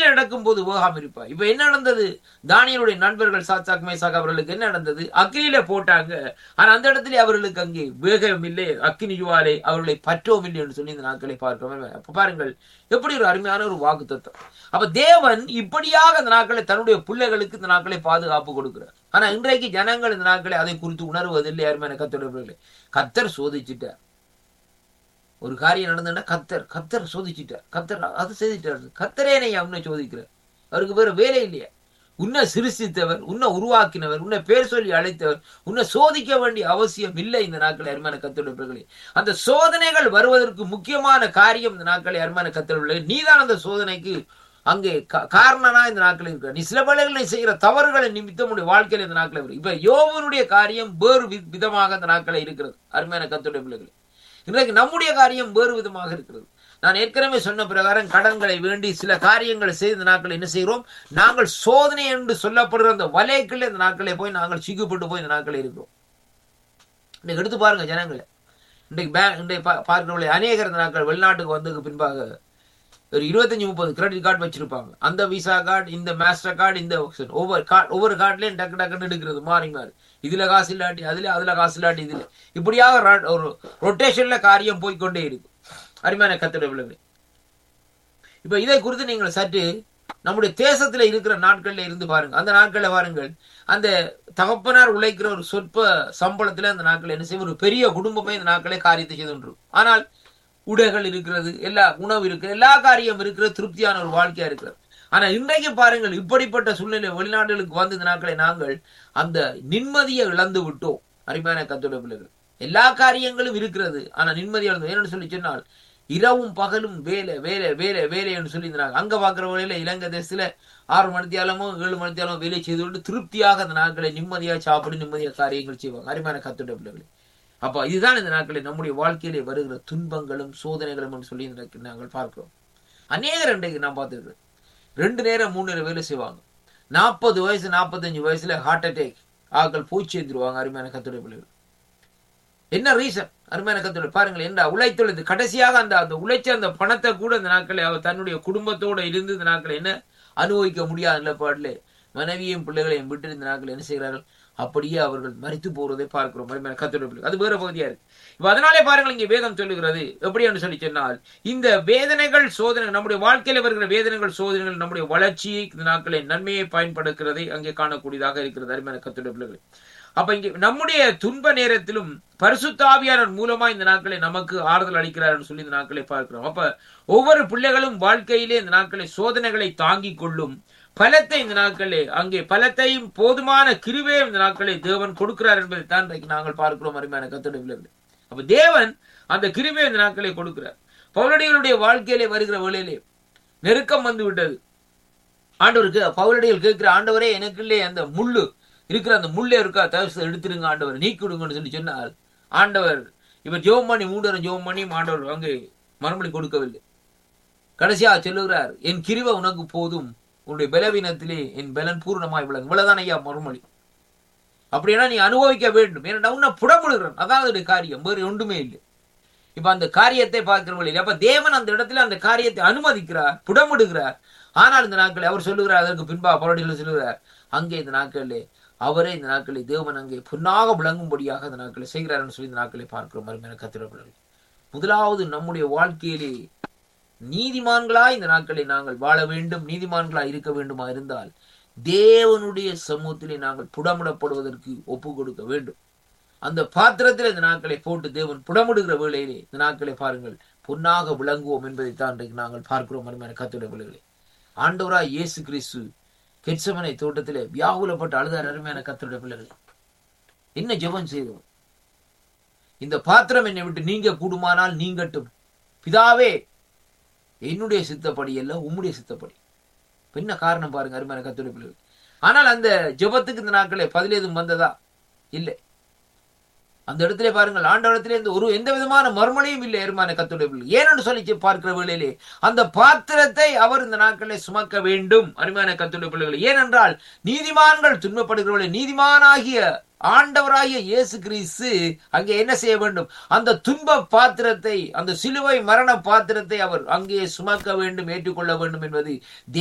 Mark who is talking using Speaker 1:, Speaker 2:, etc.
Speaker 1: நடக்கும் போது வேகாம இருப்பா இப்ப என்ன நடந்தது தானியலுடைய நண்பர்கள் சாத்சாக் மேசாக் அவர்களுக்கு என்ன நடந்தது அக்னியில போட்டாங்க ஆனா அந்த இடத்துல அவர்களுக்கு அங்கே வேகம் இல்லை அக்னி ஜுவாலை அவர்களை பற்றவும் இல்லை என்று சொல்லி இந்த நாட்களை பார்க்கிறோம் அப்ப பாருங்கள் எப்படி ஒரு அருமையான ஒரு வாக்கு தத்துவம் அப்ப தேவன் இப்படியாக இந்த நாட்களை தன்னுடைய பிள்ளைகளுக்கு இந்த நாட்களை பாதுகாப்பு கொடுக்கிறார் ஆனா இன்றைக்கு ஜனங்கள் இந்த நாட்களை அதை குறித்து உணர்வதில்லை அருமையான கத்தோட கத்தர் சோதிச்சுட்டார் ஒரு காரியம் நடந்ததுன்னா கத்தர் கத்தர் சோதிச்சிட்டார் கத்தர் அது செய்துட்டார் கத்தரே என்னை உன்னை சோதிக்கிறார் அவருக்கு வேற வேலை இல்லையா உன்னை சிருஷ்டித்தவர் உன்னை உருவாக்கினவர் உன்னை பேர் சொல்லி அழைத்தவர் உன்னை சோதிக்க வேண்டிய அவசியம் இல்லை இந்த நாட்களை அருமையான கத்தோட அந்த சோதனைகள் வருவதற்கு முக்கியமான காரியம் இந்த நாட்களை அருமையான கத்தோட நீதான் அந்த சோதனைக்கு அங்கே காரணனா இந்த நாட்கள் இருக்க நீ சில வேளைகளை செய்கிற தவறுகளை நிமித்தம் உடைய வாழ்க்கையில் இந்த நாட்களை வரும் இப்ப யோவனுடைய காரியம் வேறு விதமாக இந்த நாட்களை இருக்கிறது அருமையான கத்தோட பிள்ளைகள் இன்றைக்கு நம்முடைய காரியம் வேறு விதமாக இருக்கிறது நான் ஏற்கனவே சொன்ன பிரகாரம் கடன்களை வேண்டி சில காரியங்களை செய்த நாட்கள் என்ன செய்கிறோம் நாங்கள் சோதனை என்று சொல்லப்படுற அந்த வலைக்குள்ள இந்த நாட்களை போய் நாங்கள் சிக்குப்பட்டு போய் இந்த நாட்களை இருக்கிறோம் இன்னைக்கு எடுத்து பாருங்க ஜனங்களை இன்றைக்கு பேங்க் இன்றைக்கு பார்க்கிறவங்களை அநேகர் இந்த நாட்கள் வெளிநாட்டுக்கு வந்ததுக்கு பின்பாக ஒரு இருபத்தஞ்சு முப்பது கிரெடிட் கார்டு வச்சிருப்பாங்க அந்த விசா கார்டு இந்த மாஸ்டர் கார்டு இந்த ஒவ்வொரு கார்டு ஒவ்வொரு கார்டுலயும் டக்கு டக்குன்னு எடுக்கிறது மாறி மாறி இதுல காசு இல்லாட்டி அதுல அதுல காசு இல்லாட்டி இதுல இப்படியாக ஒரு ரொட்டேஷன்ல காரியம் போய்கொண்டே இருக்கு அருமையான கத்திர விளைவு இப்ப இதை குறித்து நீங்கள் சற்று நம்முடைய தேசத்துல இருக்கிற நாட்கள்ல இருந்து பாருங்க அந்த நாட்கள்ல பாருங்கள் அந்த தகப்பனார் உழைக்கிற ஒரு சொற்ப சம்பளத்துல அந்த நாட்கள் என்ன செய்யும் ஒரு பெரிய குடும்பமே இந்த நாட்களே காரியத்தை செய்து கொண்டிருக்கும் ஆனால் உடைகள் இருக்கிறது எல்லா உணவு இருக்கு எல்லா காரியம் இருக்கிற திருப்தியான ஒரு வாழ்க்கையா இருக்கிறது ஆனா இன்றைக்கு பாருங்கள் இப்படிப்பட்ட சூழ்நிலை வெளிநாடுகளுக்கு வந்து இந்த நாட்களை நாங்கள் அந்த நிம்மதியை இழந்து விட்டோம் அருமையான கத்தோட பிள்ளைகள் எல்லா காரியங்களும் இருக்கிறது ஆனா நிம்மதி இழந்து என்னன்னு சொல்லி சொன்னால் இரவும் பகலும் வேலை வேலை வேலை வேலை என்று சொல்லி இருந்தாங்க அங்க பாக்குற வழியில இலங்கை தேசத்துல ஆறு மணித்தியாலமோ ஏழு மணித்தியாலமோ வேலை செய்து கொண்டு திருப்தியாக அந்த நாட்களை நிம்மதியா சாப்பிட்டு நிம்மதியா காரியங்கள் செய்வாங்க அருமையான கத்தோட பிள்ளைகளை அப்ப இதுதான் இந்த நாட்களில் நம்முடைய வாழ்க்கையிலே வருகிற துன்பங்களும் சோதனைகளும் என்று சொல்லி நாங்கள் பார்க்கிறோம் அநேகர் இன்றைக்கு நான் பார்த்துருக்கேன் ரெண்டு நேரம் மூணு நேரம் வேலை செய்வாங்க நாற்பது வயசு நாற்பத்தஞ்சு வயசுல ஹார்ட் அட்டாக் ஆக்கள் பூச்சி எழுந்துருவாங்க அருமையான கத்துடைய பிள்ளைகள் என்ன ரீசன் அருமையான கத்துடைய பாருங்கள் என்ன உழைத்துள்ளது கடைசியாக அந்த அந்த உழைச்ச அந்த பணத்தை கூட இந்த நாட்களை அவர் தன்னுடைய குடும்பத்தோட இருந்து இந்த நாட்களை என்ன அனுபவிக்க முடியாத நிலப்பாடுல மனைவியும் பிள்ளைகளையும் விட்டு இந்த நாட்கள் என்ன செய்கிறார்கள் அப்படியே அவர்கள் மறித்து போறதை பார்க்கிறோம் கத்துடைய அது வேற பகுதியா இருக்கு இப்ப அதனாலே பாருங்கள் இங்கே வேதம் சொல்லுகிறது எப்படி என்று சொல்லி சொன்னால் இந்த வேதனைகள் சோதனை நம்முடைய வாழ்க்கையில வருகிற வேதனைகள் சோதனைகள் நம்முடைய வளர்ச்சியை இந்த நாட்களை நன்மையை பயன்படுத்துகிறதை அங்கே காணக்கூடியதாக இருக்கிறது அருமையான கத்துடைய பிள்ளைகள் அப்ப இங்க நம்முடைய துன்ப நேரத்திலும் பரிசுத்தாவியாளர் மூலமா இந்த நாட்களை நமக்கு ஆறுதல் அளிக்கிறார் சொல்லி இந்த நாட்களை பார்க்கிறோம் அப்ப ஒவ்வொரு பிள்ளைகளும் வாழ்க்கையிலே இந்த நாட்களை சோதனைகளை தாங்கிக் கொள்ளும் பலத்தை இந்த நாட்களே அங்கே பலத்தையும் போதுமான கிருவையும் இந்த நாட்களை தேவன் கொடுக்கிறார் என்பதை தான் இன்றைக்கு நாங்கள் பார்க்கிறோம் அருமையான கத்தோட அப்ப தேவன் அந்த கிருவை இந்த நாட்களை கொடுக்கிறார் பவுலடிகளுடைய வாழ்க்கையிலே வருகிற வேளையிலே நெருக்கம் வந்து விட்டது ஆண்டவருக்கு பவுலடிகள் கேட்கிற ஆண்டவரே எனக்குள்ளே அந்த முள்ளு இருக்கிற அந்த முள்ளே இருக்கா தவிர எடுத்துருங்க ஆண்டவர் நீக்கி விடுங்கன்னு சொல்லி சொன்னால் ஆண்டவர் இவர் ஜோம் பண்ணி மூன்றரை ஜோம் பண்ணி ஆண்டவர் அங்கே மறுமொழி கொடுக்கவில்லை கடைசியா சொல்லுகிறார் என் கிருவை உனக்கு போதும் உன்னுடைய பலவீனத்திலே என் பலன் பூர்ணமாய் விளங்கும் இவ்வளவுதான் ஐயா மறுமொழி அப்படின்னா நீ அனுபவிக்க வேண்டும் ஏன்னா உன்னை புடமுடுகிறேன் அதான் அதோடைய காரியம் வேறு ஒன்றுமே இல்லை இப்ப அந்த காரியத்தை பார்க்கிறவர்கள் அப்ப தேவன் அந்த இடத்துல அந்த காரியத்தை அனுமதிக்கிறார் புடமிடுகிறார் ஆனால் இந்த நாட்கள் அவர் சொல்லுகிறார் அதற்கு பின்பா பரவடிகள் சொல்லுகிறார் அங்கே இந்த நாட்களிலே அவரே இந்த நாட்களை தேவன் அங்கே புண்ணாக விளங்கும்படியாக இந்த நாட்களை செய்கிறார் சொல்லி இந்த நாட்களை பார்க்கிறோம் மறுமையான கத்திரப்படல் முதலாவது நம்முடைய வாழ்க்கையிலே நீதிமான்களா இந்த நாட்களை நாங்கள் வாழ வேண்டும் நீதிமான்களா இருக்க வேண்டுமா இருந்தால் தேவனுடைய சமூகத்திலே நாங்கள் புடமிடப்படுவதற்கு ஒப்பு கொடுக்க வேண்டும் அந்த பாத்திரத்தில் இந்த நாட்களை போட்டு தேவன் புடமிடுகிற வேளையிலே இந்த நாட்களை பாருங்கள் பொன்னாக விளங்குவோம் என்பதைத்தான் இன்றைக்கு நாங்கள் பார்க்கிறோம் அருமையான கத்துடைய விளைவுகளை ஆண்டவராய் இயேசு கிறிஸ்து கெட்சமனை தோட்டத்திலே வியாகுலப்பட்டு அழுதார் அருமையான கத்தருடைய பிள்ளைகள் என்ன ஜெபம் செய்தோம் இந்த பாத்திரம் என்னை விட்டு நீங்க கூடுமானால் நீங்கட்டும் பிதாவே என்னுடைய சித்தப்படி அல்ல உம்முடைய சித்தப்படி என்ன காரணம் பாருங்க அருமையான கத்துடைய பிள்ளைகள் ஆனால் அந்த ஜெபத்துக்கு இந்த நாட்களே பதில் எதுவும் வந்ததா இல்லை அந்த இடத்துல பாருங்கள் ஆண்டவரத்திலே இந்த ஒரு எந்த விதமான மறுமொழியும் இல்லை எருமான கத்துடைய பிள்ளை ஏனென்று சொல்லி பார்க்கிற வேளையிலே அந்த பாத்திரத்தை அவர் இந்த நாட்களில் சுமக்க வேண்டும் அருமையான கத்துடைய பிள்ளைகள் ஏனென்றால் நீதிமான்கள் துன்பப்படுகிறவர்களை நீதிமானாகிய ஆண்டவராகிய இயேசு கிறிஸ்து அங்கே என்ன செய்ய வேண்டும் அந்த துன்ப பாத்திரத்தை அந்த சிலுவை மரண பாத்திரத்தை அவர் அங்கே சுமக்க வேண்டும் ஏற்றுக்கொள்ள வேண்டும் என்பது